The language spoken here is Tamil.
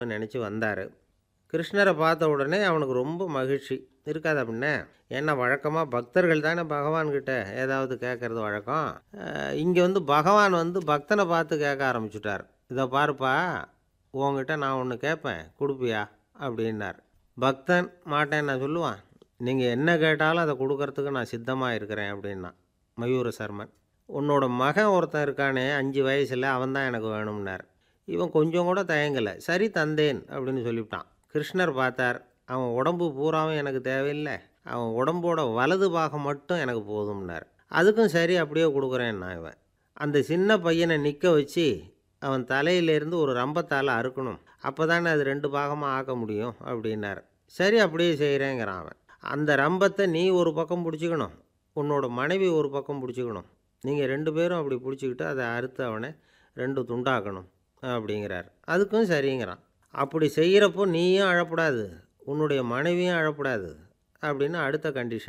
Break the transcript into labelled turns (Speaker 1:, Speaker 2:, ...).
Speaker 1: நினச்சி வந்தார் கிருஷ்ணரை பார்த்த உடனே அவனுக்கு ரொம்ப மகிழ்ச்சி இருக்காது அப்படின்னே ஏன்னா வழக்கமாக பக்தர்கள் தானே பகவான்கிட்ட ஏதாவது கேட்குறது வழக்கம் இங்கே வந்து பகவான் வந்து பக்தனை பார்த்து கேட்க ஆரம்பிச்சுட்டார் இதை பாருப்பா உங்ககிட்ட நான் ஒன்று கேட்பேன் கொடுப்பியா அப்படின்னார் பக்தன் மாட்டேன் நான் சொல்லுவான் நீங்கள் என்ன கேட்டாலும் அதை கொடுக்கறதுக்கு நான் சித்தமாக இருக்கிறேன் அப்படின்னா மயூர சர்மன் உன்னோட மகன் ஒருத்தன் இருக்கானே அஞ்சு வயசில் அவன் தான் எனக்கு வேணும்னார் இவன் கொஞ்சம் கூட தயங்கலை சரி தந்தேன் அப்படின்னு சொல்லிவிட்டான் கிருஷ்ணர் பார்த்தார் அவன் உடம்பு பூராவும் எனக்கு தேவையில்லை அவன் உடம்போட வலது பாகம் மட்டும் எனக்கு போதும்னார் அதுக்கும் சரி அப்படியே கொடுக்குறேன் நான் இவன் அந்த சின்ன பையனை நிற்க வச்சு அவன் தலையிலேருந்து ஒரு ரம்பத்தால் அறுக்கணும் அப்போ தானே அது ரெண்டு பாகமாக ஆக்க முடியும் அப்படின்னார் சரி அப்படியே செய்கிறேங்கிறான் அவன் அந்த ரம்பத்தை நீ ஒரு பக்கம் பிடிச்சிக்கணும் உன்னோட மனைவி ஒரு பக்கம் பிடிச்சிக்கணும் நீங்கள் ரெண்டு பேரும் அப்படி பிடிச்சிக்கிட்டு அதை அறுத்து அவனை ரெண்டு துண்டாக்கணும் அப்படிங்கிறார் அதுக்கும் சரிங்கிறான் அப்படி செய்கிறப்போ நீயும் அழக்கூடாது உன்னுடைய மனைவியும் அழக்கூடாது அப்படின்னு அடுத்த கண்டிஷன்